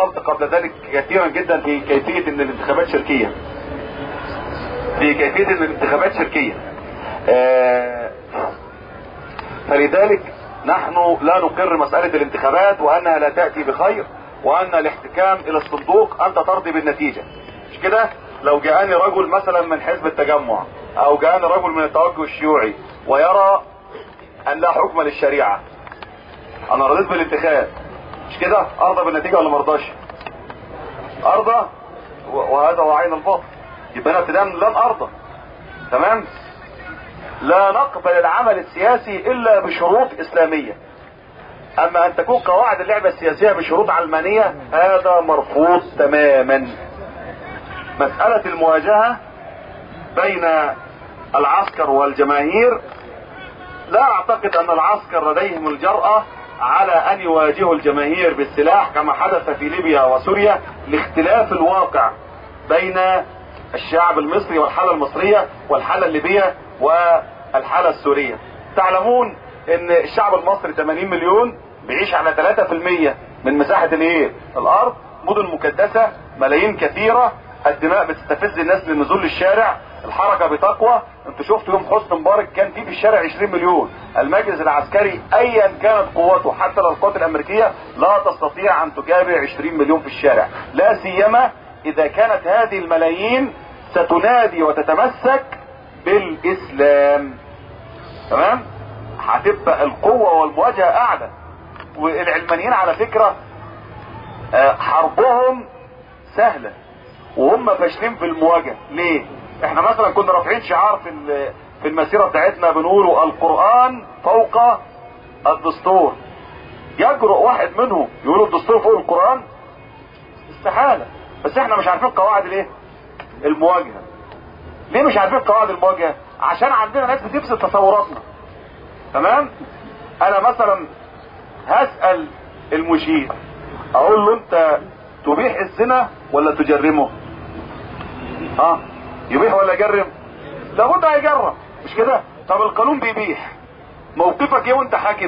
تفضلت قبل ذلك كثيرا جدا في كيفية ان الانتخابات شركية في كيفية ان الانتخابات شركية آه فلذلك نحن لا نقر مسألة الانتخابات وانها لا تأتي بخير وان الاحتكام الى الصندوق انت ترضي بالنتيجة مش كده لو جاءني رجل مثلا من حزب التجمع او جاءني رجل من التوجه الشيوعي ويرى ان لا حكم للشريعة انا رضيت بالانتخاب مش كده ارضى بالنتيجة ولا مرضاش ارضى وهذا هو عين الباطل يبقى انا ابتداء لن ارضى تمام لا نقبل العمل السياسي الا بشروط اسلامية اما ان تكون قواعد اللعبة السياسية بشروط علمانية هذا مرفوض تماما مسألة المواجهة بين العسكر والجماهير لا اعتقد ان العسكر لديهم الجرأة على ان يواجهوا الجماهير بالسلاح كما حدث في ليبيا وسوريا لاختلاف الواقع بين الشعب المصري والحالة المصرية والحالة الليبية والحالة السورية تعلمون ان الشعب المصري 80 مليون بيعيش على 3% من مساحة الايه الارض مدن مكدسة ملايين كثيرة الدماء بتستفز الناس للنزول للشارع الحركة بتقوى انتوا شفتوا يوم حسن مبارك كان فيه في الشارع 20 مليون المجلس العسكري ايا كانت قوته حتى لو القوات الامريكية لا تستطيع ان تجابر 20 مليون في الشارع لا سيما اذا كانت هذه الملايين ستنادي وتتمسك بالاسلام تمام هتبقى القوة والمواجهة اعلى والعلمانيين على فكرة حربهم سهلة وهم فاشلين في المواجهة ليه احنا مثلا كنا رافعين شعار في في المسيرة بتاعتنا بنقوله القرآن فوق الدستور يجرؤ واحد منهم يقولوا الدستور فوق القرآن استحالة بس احنا مش عارفين قواعد الايه المواجهة ليه مش عارفين قواعد المواجهة عشان عندنا ناس بتفسد تصوراتنا تمام انا مثلا هسأل المشير اقول له انت تبيح الزنا ولا تجرمه ها يبيح ولا يجرم لابد هيجرم مش كده طب القانون بيبيح موقفك ايه وانت حاكم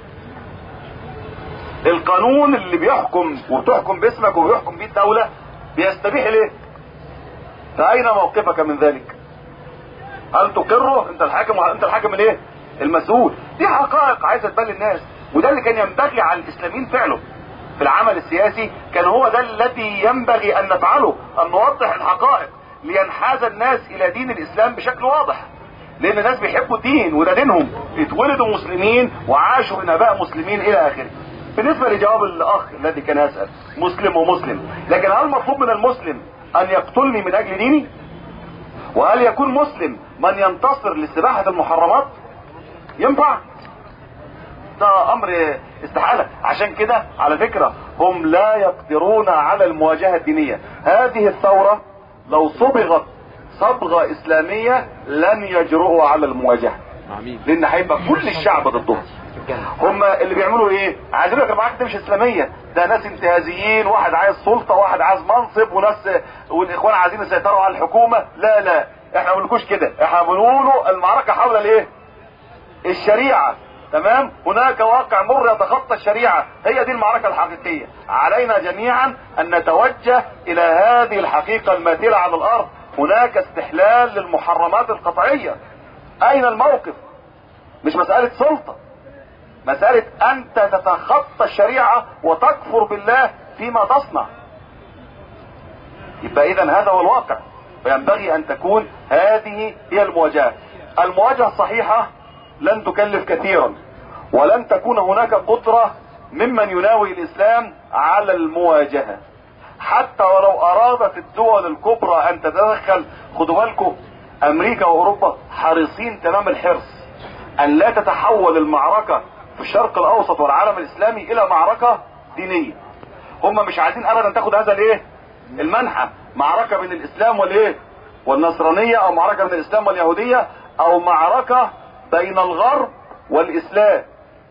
القانون اللي بيحكم وبتحكم باسمك وبيحكم بيه الدولة بيستبيح ليه فاين موقفك من ذلك هل تقره انت الحاكم انت الحاكم الايه المسؤول دي حقائق عايزه تبان للناس وده اللي كان ينبغي على الاسلاميين فعله في العمل السياسي كان هو ده الذي ينبغي ان نفعله ان نوضح الحقائق لينحاز الناس الى دين الاسلام بشكل واضح لان الناس بيحبوا الدين وده دينهم اتولدوا مسلمين وعاشوا من اباء مسلمين الى اخره بالنسبة لجواب الاخ الذي كان يسأل مسلم ومسلم لكن هل مطلوب من المسلم ان يقتلني من اجل ديني وهل يكون مسلم من ينتصر لاستباحة المحرمات ينفع ده امر استحالة عشان كده على فكرة هم لا يقدرون على المواجهة الدينية هذه الثورة لو صبغت صبغة اسلامية لن يجرؤوا على المواجهة لان هيبقى كل الشعب ضدهم هم اللي بيعملوا ايه عايزين لك المعركه دي مش اسلاميه ده ناس انتهازيين واحد عايز سلطه واحد عايز منصب وناس والاخوان عايزين يسيطروا على الحكومه لا لا احنا ما بنقولكوش كده احنا بنقولوا المعركه حول الايه الشريعه تمام هناك واقع مر يتخطى الشريعه هي دي المعركه الحقيقيه علينا جميعا ان نتوجه الى هذه الحقيقه الماثله على الارض هناك استحلال للمحرمات القطعيه اين الموقف مش مساله سلطه مسألة أنت تتخطى الشريعة وتكفر بالله فيما تصنع يبقى إذا هذا هو الواقع وينبغي أن تكون هذه هي المواجهة المواجهة الصحيحة لن تكلف كثيرا ولن تكون هناك قدرة ممن يناوي الإسلام على المواجهة حتى ولو أرادت الدول الكبرى أن تتدخل خدوا بالكم أمريكا وأوروبا حريصين تمام الحرص أن لا تتحول المعركة في الشرق الاوسط والعالم الاسلامي الى معركة دينية هم مش عايزين ابدا تاخد هذا الايه المنحى معركة بين الاسلام والايه والنصرانية او معركة بين الاسلام واليهودية او معركة بين الغرب والاسلام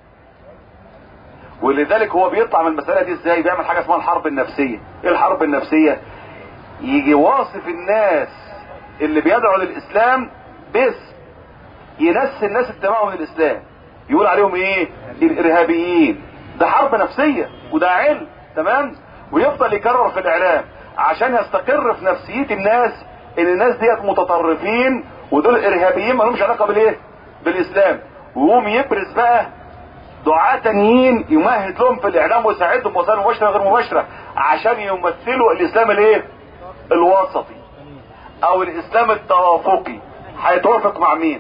ولذلك هو بيطلع من المسألة دي ازاي بيعمل حاجة اسمها الحرب النفسية ايه الحرب النفسية يجي واصف الناس اللي بيدعوا للاسلام بس ينسي الناس انتمائهم للاسلام يقول عليهم ايه الارهابيين ده حرب نفسية وده علم تمام ويفضل يكرر في الاعلام عشان يستقر في نفسية الناس ان الناس ديت متطرفين ودول ارهابيين ما لهمش علاقة بالايه بالاسلام ويقوم يبرز بقى دعاة تانيين يمهد لهم في الاعلام ويساعدهم وسائل مباشرة غير مباشرة عشان يمثلوا الاسلام الايه الوسطي او الاسلام التوافقي هيتوافق مع مين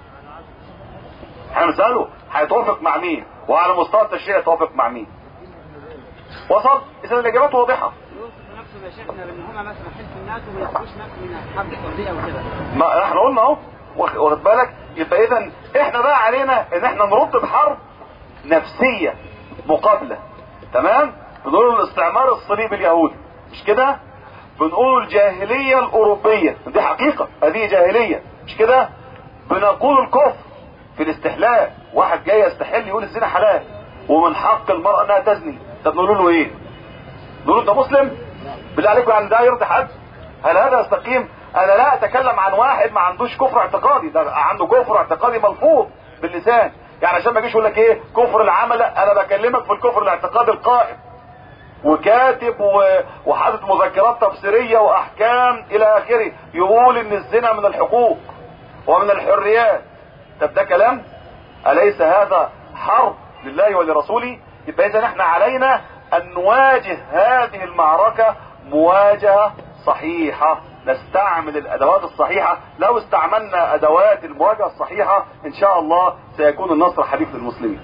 هنسأله هيتوافق مع مين وعلى مستوى التشريع يتوافق مع مين وصل اذا الاجابات واضحه يوصف نفسه يا شيخنا بان هم مثلا حلف الناس وما ياخدوش نفسه من الحرب السعوديه وكده ما احنا قلنا اهو واخ- واخد بالك يبقى اذا احنا بقى علينا ان احنا نرد بحرب نفسيه مقابله تمام بنقول الاستعمار الصليبي اليهودي مش كده بنقول الجاهليه الاوروبيه دي حقيقه هذه جاهليه مش كده بنقول الكفر في الاستحلال واحد جاي يستحل يقول الزنا حلال ومن حق المرأة انها تزني طب نقول له ايه نقول له انت مسلم بالله عليكم يعني ده يرضي حد هل هذا يستقيم انا لا اتكلم عن واحد ما عندوش كفر اعتقادي ده عنده كفر اعتقادي ملفوظ باللسان يعني عشان ما يجيش يقول لك ايه كفر العمل لا، انا بكلمك في الكفر الاعتقادي القائم وكاتب و- وحاطط مذكرات تفسيريه واحكام الى اخره يقول ان الزنا من الحقوق ومن الحريات طب ده كلام اليس هذا حرب لله ولرسوله يبقى اذا احنا علينا ان نواجه هذه المعركه مواجهه صحيحه نستعمل الادوات الصحيحه لو استعملنا ادوات المواجهه الصحيحه ان شاء الله سيكون النصر حليف للمسلمين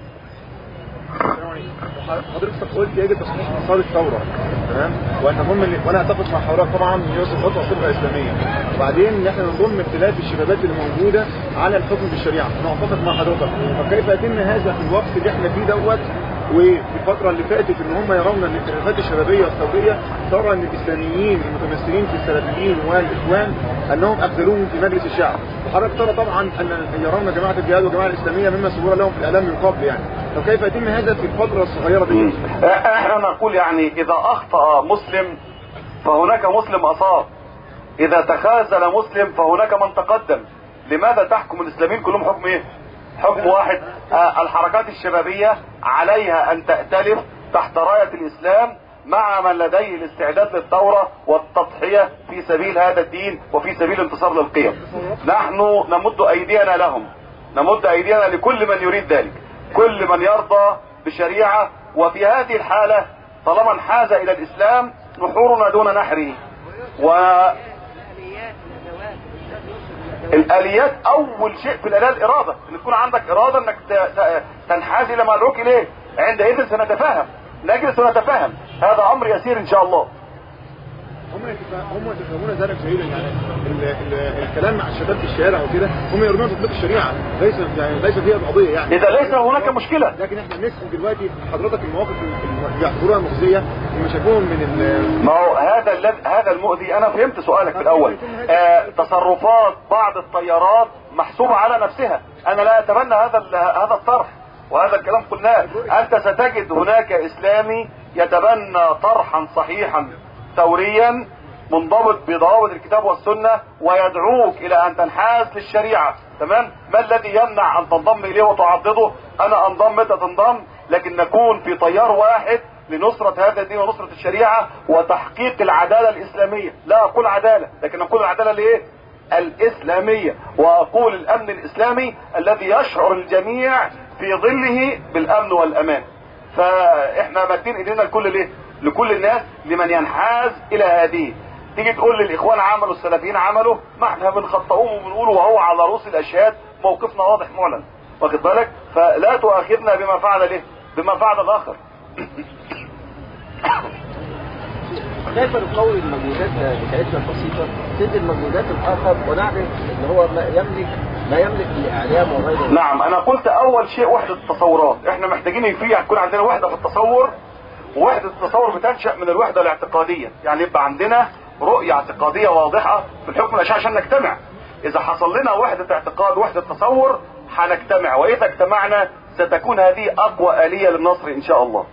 حضرتك قلت يجب تصحيح مسار الثوره تمام وان هم اللي وانا اتفق مع حضرتك طبعا ان يوسف خطوه صبغه اسلاميه وبعدين ان احنا نضم اختلاف الشبابات اللي موجوده على الحكم بالشريعه انا اتفق مع حضرتك فكيف يتم هذا في الوقت اللي احنا فيه دوت وفي الفترة اللي فاتت ان هم يرون ان الخلافات الشبابية والثورية ترى ان الاسلاميين المتمثلين في السلفيين والاخوان انهم اخذلوهم في مجلس الشعب وحضرتك ترى طبعا ان يرون جماعة الجهاد والجماعة الاسلامية مما سبور لهم في الاعلام من قبل يعني فكيف يتم هذا في الفترة الصغيرة دي؟ احنا نقول يعني اذا اخطأ مسلم فهناك مسلم اصاب اذا تخاذل مسلم فهناك من تقدم لماذا تحكم الاسلاميين كلهم حكم ايه حكم واحد آه الحركات الشبابية عليها ان تأتلف تحت راية الاسلام مع من لديه الاستعداد للثورة والتضحية في سبيل هذا الدين وفي سبيل انتصار للقيم نحن نمد ايدينا لهم نمد ايدينا لكل من يريد ذلك كل من يرضى بشريعة وفي هذه الحالة طالما انحاز الى الاسلام نحورنا دون نحره والاليات اول شيء في الاليه الاراده ان تكون عندك اراده انك ت- ت- تنحاز الى ما ادعوك اليه عندئذ سنتفاهم نجلس ونتفاهم هذا امر يسير ان شاء الله هم يتفا- هم يتفهمون ذلك جيدا يعني ال ال الكلام مع الشباب في الشارع وكده هم يريدون تطبيق الشريعه ليس يعني ليس فيها القضيه يعني اذا ليس هناك مشكله لكن احنا بنسال دلوقتي حضرتك المواقف اللي بيحضروها المخزيه ومشاكلهم من ال ما هو هذا الذي هذا المؤذي انا فهمت سؤالك في الاول آه تصرفات بعض الطيارات محسوبة على نفسها انا لا اتبنى هذا ال- هذا الطرح وهذا الكلام قلناه انت ستجد هناك اسلامي يتبنى طرحا صحيحا ثوريا منضبط بضوابط الكتاب والسنة ويدعوك الى ان تنحاز للشريعة تمام ما الذي يمنع ان تنضم اليه وتعضده انا انضم متى تنضم لكن نكون في تيار واحد لنصرة هذا الدين ونصرة الشريعة وتحقيق العدالة الإسلامية لا أقول عدالة لكن أقول العدالة لإيه الإسلامية وأقول الأمن الإسلامي الذي يشعر الجميع في ظله بالأمن والأمان فإحنا مادين إيدينا لكل ليه لكل الناس لمن ينحاز إلى هذه تيجي تقول للإخوان عملوا السلفيين عملوا ما احنا بنخطئوهم وبنقول وهو على رؤوس الأشهاد موقفنا واضح معلن واخد بالك فلا تؤاخذنا بما فعل له بما فعل الآخر كيف نقوي المجهودات بتاعتنا البسيطة ضد المجهودات الآخر ونعرف إن هو ما يملك ما يملك الإعلام وغيره نعم انا قلت اول شيء وحدة التصورات احنا محتاجين فيه يكون عندنا وحدة في التصور ووحدة التصور بتنشأ من الوحدة الاعتقادية يعني يبقى عندنا رؤية اعتقادية واضحة في الحكم الاشياء عشان نجتمع اذا حصل لنا وحدة اعتقاد وحدة تصور هنجتمع واذا اجتمعنا ستكون هذه اقوى آلية للنصر ان شاء الله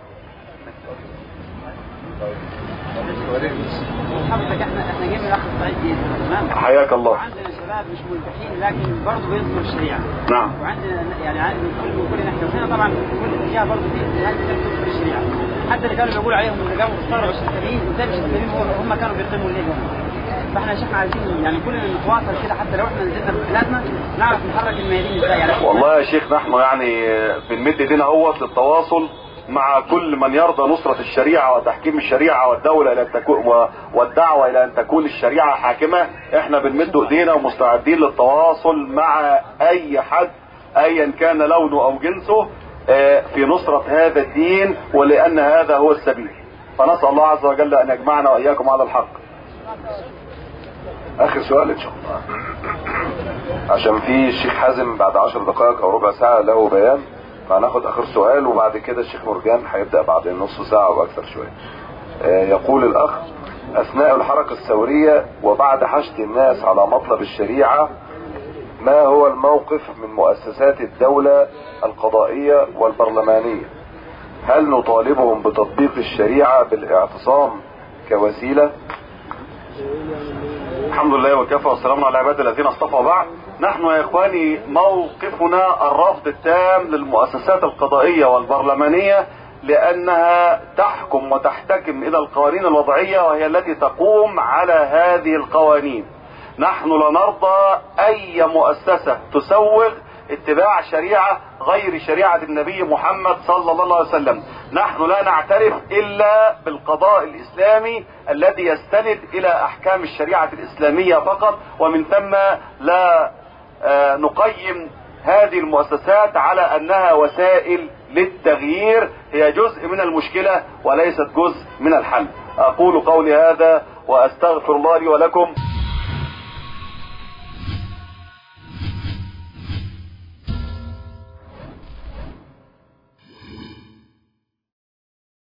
حضرتك احنا احنا جايين من اخر الصعيد جدا تمام حياك الله وعندنا شباب شباب مش ملتحين لكن برضه بينصروا الشريعه نعم وعندنا يعني عن- من كل من كل ناحيه وهنا طبعا في كل اتجاه برضه في ناس كانت تنصر الشريعه حتى اللي كانوا بيقولوا عليهم اللي قاموا بيستغربوا الشتامين قدام الشتامين هم كانوا بيقيموا الليل هم فاحنا يا شيخنا عايزين يعني كلنا نتواصل كده حتى لو احنا نزلنا في بلادنا نعرف نحرك الميادين ازاي يعني والله يا شيخ نحن يعني بنمد ايدينا اهوت للتواصل مع كل من يرضى نصرة الشريعة وتحكيم الشريعة والدولة إلى أن تكون و- والدعوة إلى أن تكون الشريعة حاكمة احنا بنمد ايدينا ومستعدين للتواصل مع أي حد أيا كان لونه أو جنسه آه، في نصرة هذا الدين ولأن هذا هو السبيل فنسأل الله عز وجل أن يجمعنا وإياكم على الحق اخر سؤال ان شاء الله عشان في الشيخ حازم بعد عشر دقائق او ربع ساعة له بيان فهناخد اخر سؤال وبعد كده الشيخ مرجان هيبدأ بعد نص ساعة او اكثر شوية آه، يقول الاخ اثناء الحركة الثورية وبعد حشد الناس على مطلب الشريعة ما هو الموقف من مؤسسات الدولة القضائية والبرلمانية هل نطالبهم بتطبيق الشريعة بالاعتصام كوسيلة الحمد لله وكفى والسلام على العباد الذين اصطفى بعد نحن يا اخواني موقفنا الرفض التام للمؤسسات القضائية والبرلمانية لانها تحكم وتحتكم الى القوانين الوضعية وهي التي تقوم على هذه القوانين نحن لا نرضى اي مؤسسة تسوغ اتباع شريعة غير شريعة النبي محمد صلى الله عليه وسلم نحن لا نعترف الا بالقضاء الاسلامي الذي يستند الى احكام الشريعة الاسلامية فقط ومن ثم لا آه، نقيم هذه المؤسسات على انها وسائل للتغيير هي جزء من المشكلة وليست جزء من الحل اقول قولي هذا واستغفر الله لي ولكم